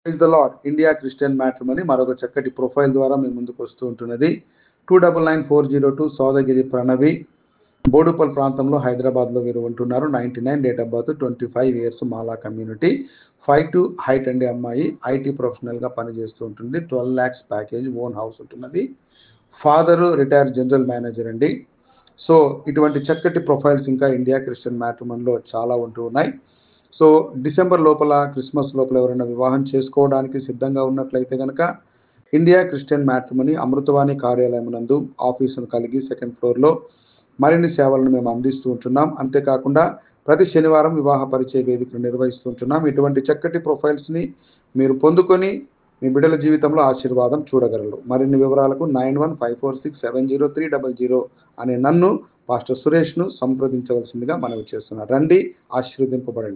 is the lord India Christian matrimony మరొక చక్కటి profile ద్వారా మీ ముందుకు వస్తూ ఉంటున్నది two double nine four zero two Sodagiri Pranavi Boduppal ప్రాంతంలో హైదరాబాద్లో వీరు ఉంటున్నారు ninety nine date of birth twenty five years Mala community five two height అండి అమ్మాయి ఐటీ ప్రొఫెషనల్గా పనిచేస్తూ ఉంటుంది twelve lakhs package own house ఉంటున్నది ఫాదరు రిటైర్డ్ జనరల్ మేనేజర్ అండి సో ఇటువంటి చక్కటి ప్రొఫైల్స్ ఇంకా ఇండియా క్రిస్టియన్ మ్యాట్రిమన్లో చాలా ఉంటూ ఉన్నాయి సో డిసెంబర్ లోపల క్రిస్మస్ లోపల ఎవరైనా వివాహం చేసుకోవడానికి సిద్ధంగా ఉన్నట్లయితే కనుక ఇండియా క్రిస్టియన్ మ్యాట్రిమనీ అమృతవాణి కార్యాలయం నందు ఆఫీసును కలిగి సెకండ్ ఫ్లోర్లో మరిన్ని సేవలను మేము అందిస్తూ ఉంటున్నాం అంతేకాకుండా ప్రతి శనివారం వివాహ పరిచయ వేదికలు నిర్వహిస్తూ ఉంటున్నాం ఇటువంటి చక్కటి ప్రొఫైల్స్ని మీరు పొందుకొని మీ బిడ్డల జీవితంలో ఆశీర్వాదం చూడగలరు మరిన్ని వివరాలకు nine one five four six seven zero three double zero అనే నన్ను పాస్టర్ సురేష్ను సంప్రదించవలసిందిగా మనవి చేస్తున్నారు రండి ఆశీర్వదింపబడండి